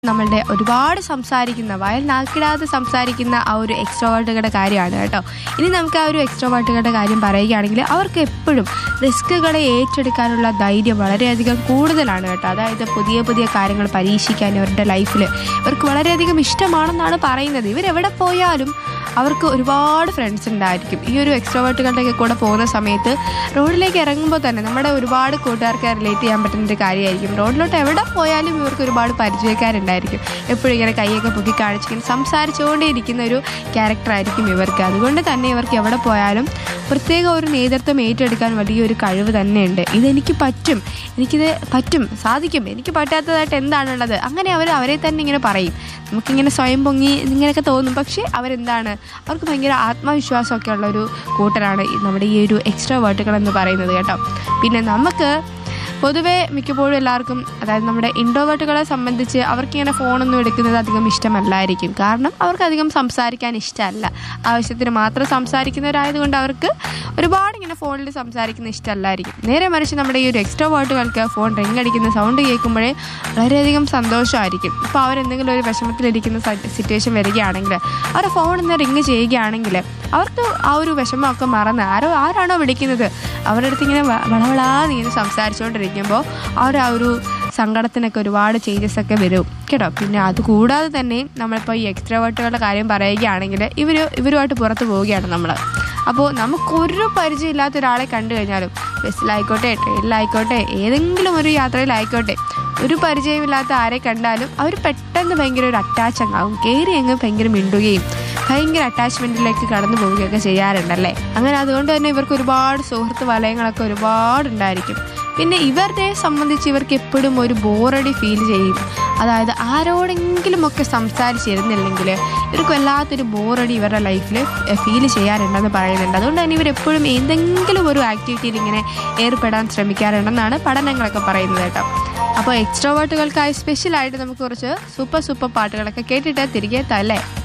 നമ്മളുടെ ഒരുപാട് സംസാരിക്കുന്ന വയൽ നാക്കിടാതെ സംസാരിക്കുന്ന ആ ഒരു എക്സ്ട്രോവേർട്ടുകളുടെ കാര്യമാണ് കേട്ടോ ഇനി നമുക്ക് ആ ഒരു എക്സ്ട്രോവേർട്ടുകളുടെ കാര്യം പറയുകയാണെങ്കിൽ അവർക്ക് എപ്പോഴും റിസ്കുകളെ ഏറ്റെടുക്കാനുള്ള ധൈര്യം വളരെയധികം കൂടുതലാണ് കേട്ടോ അതായത് പുതിയ പുതിയ കാര്യങ്ങൾ പരീക്ഷിക്കാൻ അവരുടെ ലൈഫിൽ ഇവർക്ക് വളരെയധികം ഇഷ്ടമാണെന്നാണ് പറയുന്നത് ഇവരെവിടെ പോയാലും അവർക്ക് ഒരുപാട് ഫ്രണ്ട്സ് ഉണ്ടായിരിക്കും ഈ ഒരു എക്സ്ട്രോവേർട്ടുകളുടെ കൂടെ പോകുന്ന സമയത്ത് റോഡിലേക്ക് ഇറങ്ങുമ്പോൾ തന്നെ നമ്മുടെ ഒരുപാട് കൂട്ടുകാർക്ക് റിലേറ്റ് ചെയ്യാൻ പറ്റുന്ന ഒരു കാര്യമായിരിക്കും റോഡിലോട്ട് എവിടെ പോയാലും ഇവർക്ക് ഒരുപാട് പരിചയക്കാരുണ്ടായിരിക്കും എപ്പോഴും ഇങ്ങനെ കൈയൊക്കെ പൊക്കി കാണിച്ചിങ്ങനെ സംസാരിച്ചുകൊണ്ടേ ഇരിക്കുന്ന ഒരു ക്യാരക്ടറായിരിക്കും ഇവർക്ക് അതുകൊണ്ട് തന്നെ ഇവർക്ക് എവിടെ പോയാലും പ്രത്യേക ഒരു നേതൃത്വം ഏറ്റെടുക്കാൻ വലിയൊരു കഴിവ് തന്നെയുണ്ട് ഇതെനിക്ക് പറ്റും എനിക്കിത് പറ്റും സാധിക്കും എനിക്ക് പറ്റാത്തതായിട്ട് എന്താണുള്ളത് അങ്ങനെ അവർ അവരെ തന്നെ ഇങ്ങനെ പറയും നമുക്കിങ്ങനെ സ്വയം പൊങ്ങി ഇങ്ങനെയൊക്കെ തോന്നും പക്ഷേ അവരെന്താണ് അവർക്ക് ഭയങ്കര ആത്മവിശ്വാസമൊക്കെ ഉള്ള ഒരു കൂട്ടരാണ് ഈ നമ്മുടെ ഈ ഒരു എക്സ്ട്രാ വേർട്ടുകൾ എന്ന് പറയുന്നത് കേട്ടോ പിന്നെ നമുക്ക് പൊതുവേ മിക്കപ്പോഴും എല്ലാവർക്കും അതായത് നമ്മുടെ ഇൻട്രോവേർട്ടുകളെ സംബന്ധിച്ച് അവർക്കിങ്ങനെ ഫോണൊന്നും എടുക്കുന്നത് അധികം ഇഷ്ടമല്ലായിരിക്കും കാരണം അവർക്ക് അധികം സംസാരിക്കാൻ ഇഷ്ടമല്ല ആവശ്യത്തിന് മാത്രം സംസാരിക്കുന്നവരായതുകൊണ്ട് അവർക്ക് ഒരുപാട് ഇങ്ങനെ ഫോണിൽ സംസാരിക്കുന്ന ഇഷ്ടമല്ലായിരിക്കും നേരെ മറിച്ച് നമ്മുടെ ഈ ഒരു എക്സ്ട്രാ വേർട്ടുകൾക്ക് ഫോൺ റിങ് അടിക്കുന്ന സൗണ്ട് കേൾക്കുമ്പോഴേ വളരെയധികം സന്തോഷമായിരിക്കും ഇപ്പോൾ അവരെന്തെങ്കിലും ഒരു വിഷമത്തിലിരിക്കുന്ന സിറ്റുവേഷൻ വരികയാണെങ്കിൽ അവരുടെ ഫോൺ ഒന്ന് റിങ് ചെയ്യുകയാണെങ്കിൽ അവർക്ക് ആ ഒരു വിഷമമൊക്കെ മറന്ന് ആരോ ആരാണോ വിളിക്കുന്നത് അവരുടെ അടുത്ത് ഇങ്ങനെ വ- വളവളാന്ന് ഇങ്ങനെ സംസാരിച്ചുകൊണ്ടിരിക്കുമ്പോൾ അവർ ആ ഒരു സങ്കടത്തിനൊക്കെ ഒരുപാട് ചേഞ്ചസ് ഒക്കെ വരും കേട്ടോ പിന്നെ അതുകൂടാതെ തന്നെ നമ്മളിപ്പോൾ ഈ എക്സ്ട്രാവേർട്ടുകളുടെ കാര്യം പറയുകയാണെങ്കിൽ ഇവർ ഇവരുമായിട്ട് പുറത്ത് പോവുകയാണ് നമ്മൾ അപ്പോൾ നമുക്കൊരു പരിചയമില്ലാത്ത ഒരാളെ കണ്ടു കഴിഞ്ഞാലും ബസ്സിലായിക്കോട്ടെ ട്രെയിനിലായിക്കോട്ടെ ഏതെങ്കിലും ഒരു യാത്രയിലായിക്കോട്ടെ ഒരു പരിചയമില്ലാത്ത ആരെ കണ്ടാലും അവർ പെട്ടെന്ന് ഭയങ്കര ഒരു അറ്റാച്ച് അങ്ങാവും കയറി അങ്ങ് ഭയങ്കര മിണ്ടുകയും ഭയങ്കര അറ്റാച്ച്മെന്റിലേക്ക് കടന്നു പോവുകയൊക്കെ ചെയ്യാറുണ്ടല്ലേ അങ്ങനെ അതുകൊണ്ട് തന്നെ ഇവർക്ക് ഒരുപാട് സുഹൃത്ത് വലയങ്ങളൊക്കെ ഒരുപാട് ഉണ്ടായിരിക്കും പിന്നെ ഇവരുടെ സംബന്ധിച്ച് ഇവർക്ക് എപ്പോഴും ഒരു ബോറടി ഫീൽ ചെയ്യും അതായത് ആരോടെങ്കിലും ഒക്കെ സംസാരിച്ചിരുന്നില്ലെങ്കിൽ ഇവർക്ക് വല്ലാത്തൊരു ബോറടി ഇവരുടെ ലൈഫിൽ ഫീൽ ചെയ്യാറുണ്ടെന്ന് പറയുന്നുണ്ട് അതുകൊണ്ട് തന്നെ ഇവരെപ്പോഴും എന്തെങ്കിലും ഒരു ആക്ടിവിറ്റിയിൽ ഇങ്ങനെ ഏർപ്പെടാൻ ശ്രമിക്കാറുണ്ടെന്നാണ് പഠനങ്ങളൊക്കെ പറയുന്നത് കേട്ടോ അപ്പോൾ എക്സ്ട്രോവേർട്ടുകൾക്കായി സ്പെഷ്യലായിട്ട് നമുക്ക് കുറച്ച് സൂപ്പർ സൂപ്പർ പാട്ടുകളൊക്കെ കേട്ടിട്ട് തിരികെ എത്താം അല്ലേ